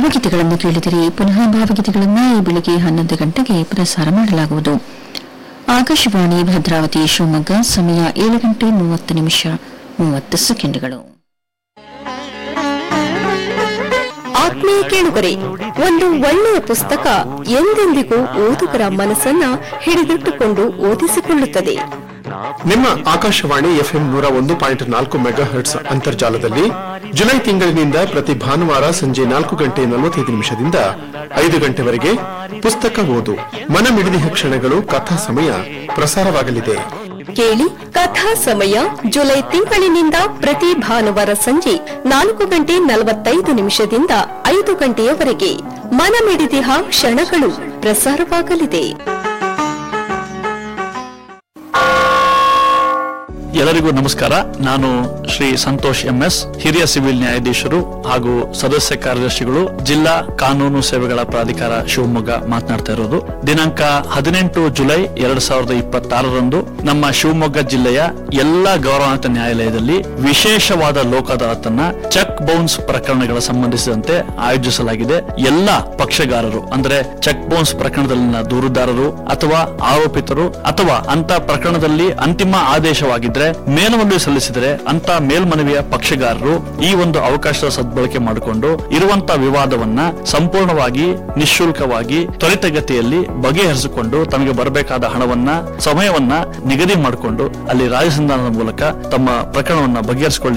ಭಾವಗೀತೆಗಳನ್ನು ಕೇಳಿದಿರಿ ಪುನಃ ಭಾವಗೀತೆಗಳನ್ನು ಈ ಬೆಳಿಗ್ಗೆ ಹನ್ನೊಂದು ಗಂಟೆಗೆ ಪ್ರಸಾರ ಮಾಡಲಾಗುವುದು ಆಕಾಶವಾಣಿ ಭದ್ರಾವತಿ ಶಿವಮೊಗ್ಗ ಸಮಯ ಏಳು ಗಂಟೆ ಮೂವತ್ತು ನಿಮಿಷ ಮೂವತ್ತು ಸೆಕೆಂಡ್ಗಳು ಆತ್ಮೀಯ ಕೇಳುಗರೆ ಒಂದು ಒಳ್ಳೆಯ ಪುಸ್ತಕ ಎಂದೆಂದಿಗೂ ಓದುಗರ ಮನಸ್ಸನ್ನ ಹಿಡಿದಿಟ್ಟುಕೊಂಡು ಓದಿಸಿಕೊಳ್ಳುತ್ತದೆ ನಿಮ್ಮ ಆಕಾಶವಾಣಿ ಎಫ್ಎಂ ನೂರ ಒಂದು ಪಾಯಿಂಟ್ ನಾಲ್ಕು ಮೆಗಾ ಹರ್ಟ್ಸ್ ಅಂತರ್ಜಾಲದಲ್ಲಿ ಜುಲೈ ತಿಂಗಳಿನಿಂದ ಪ್ರತಿ ಭಾನುವಾರ ಸಂಜೆ ನಾಲ್ಕು ಗಂಟೆ ನಲವತ್ತೈದು ನಿಮಿಷದಿಂದ ಐದು ಗಂಟೆವರೆಗೆ ಪುಸ್ತಕ ಓದು ಮನಮಿಡಿದಿಹ ಕ್ಷಣಗಳು ಕಥಾ ಸಮಯ ಪ್ರಸಾರವಾಗಲಿದೆ ಕೇಳಿ ಕಥಾ ಸಮಯ ಜುಲೈ ತಿಂಗಳಿನಿಂದ ಪ್ರತಿ ಭಾನುವಾರ ಸಂಜೆ ನಾಲ್ಕು ಗಂಟೆ ನಲವತ್ತೈದು ನಿಮಿಷದಿಂದ ಐದು ಗಂಟೆಯವರೆಗೆ ಮನಮಿಡಿದಿಹ ಕ್ಷಣಗಳು ಪ್ರಸಾರವಾಗಲಿದೆ ಎಲ್ಲರಿಗೂ ನಮಸ್ಕಾರ ನಾನು ಶ್ರೀ ಸಂತೋಷ್ ಎಂಎಸ್ ಹಿರಿಯ ಸಿವಿಲ್ ನ್ಯಾಯಾಧೀಶರು ಹಾಗೂ ಸದಸ್ಯ ಕಾರ್ಯದರ್ಶಿಗಳು ಜಿಲ್ಲಾ ಕಾನೂನು ಸೇವೆಗಳ ಪ್ರಾಧಿಕಾರ ಶಿವಮೊಗ್ಗ ಮಾತನಾಡ್ತಾ ಇರೋದು ದಿನಾಂಕ ಹದಿನೆಂಟು ಜುಲೈ ಎರಡ್ ಸಾವಿರದ ಇಪ್ಪತ್ತಾರರಂದು ನಮ್ಮ ಶಿವಮೊಗ್ಗ ಜಿಲ್ಲೆಯ ಎಲ್ಲಾ ಗೌರವಾನ್ವಿತ ನ್ಯಾಯಾಲಯದಲ್ಲಿ ವಿಶೇಷವಾದ ಲೋಕ ಅದಾಲತನ್ನ ಚೆಕ್ ಬೌನ್ಸ್ ಪ್ರಕರಣಗಳ ಸಂಬಂಧಿಸಿದಂತೆ ಆಯೋಜಿಸಲಾಗಿದೆ ಎಲ್ಲಾ ಪಕ್ಷಗಾರರು ಅಂದ್ರೆ ಚೆಕ್ ಬೌನ್ಸ್ ಪ್ರಕರಣದಲ್ಲಿನ ದೂರುದಾರರು ಅಥವಾ ಆರೋಪಿತರು ಅಥವಾ ಅಂತ ಪ್ರಕರಣದಲ್ಲಿ ಅಂತಿಮ ಆದೇಶವಾಗಿದ್ರೆ ಮೇಲ್ಮನವಿ ಸಲ್ಲಿಸಿದರೆ ಅಂತ ಮೇಲ್ಮನವಿಯ ಪಕ್ಷಗಾರರು ಈ ಒಂದು ಅವಕಾಶದ ಸದ್ಬಳಕೆ ಮಾಡಿಕೊಂಡು ಇರುವಂತಹ ವಿವಾದವನ್ನ ಸಂಪೂರ್ಣವಾಗಿ ನಿಶುಲ್ಕವಾಗಿ ತ್ವರಿತಗತಿಯಲ್ಲಿ ಬಗೆಹರಿಸಿಕೊಂಡು ತಮಗೆ ಬರಬೇಕಾದ ಹಣವನ್ನ ಸಮಯವನ್ನ ನಿಗದಿ ಮಾಡಿಕೊಂಡು ಅಲ್ಲಿ ರಾಜಸಂಧಾನದ ಮೂಲಕ ತಮ್ಮ ಪ್ರಕರಣವನ್ನ ಬಗೆಹರಿಸಿಕೊಳ್ಳಿ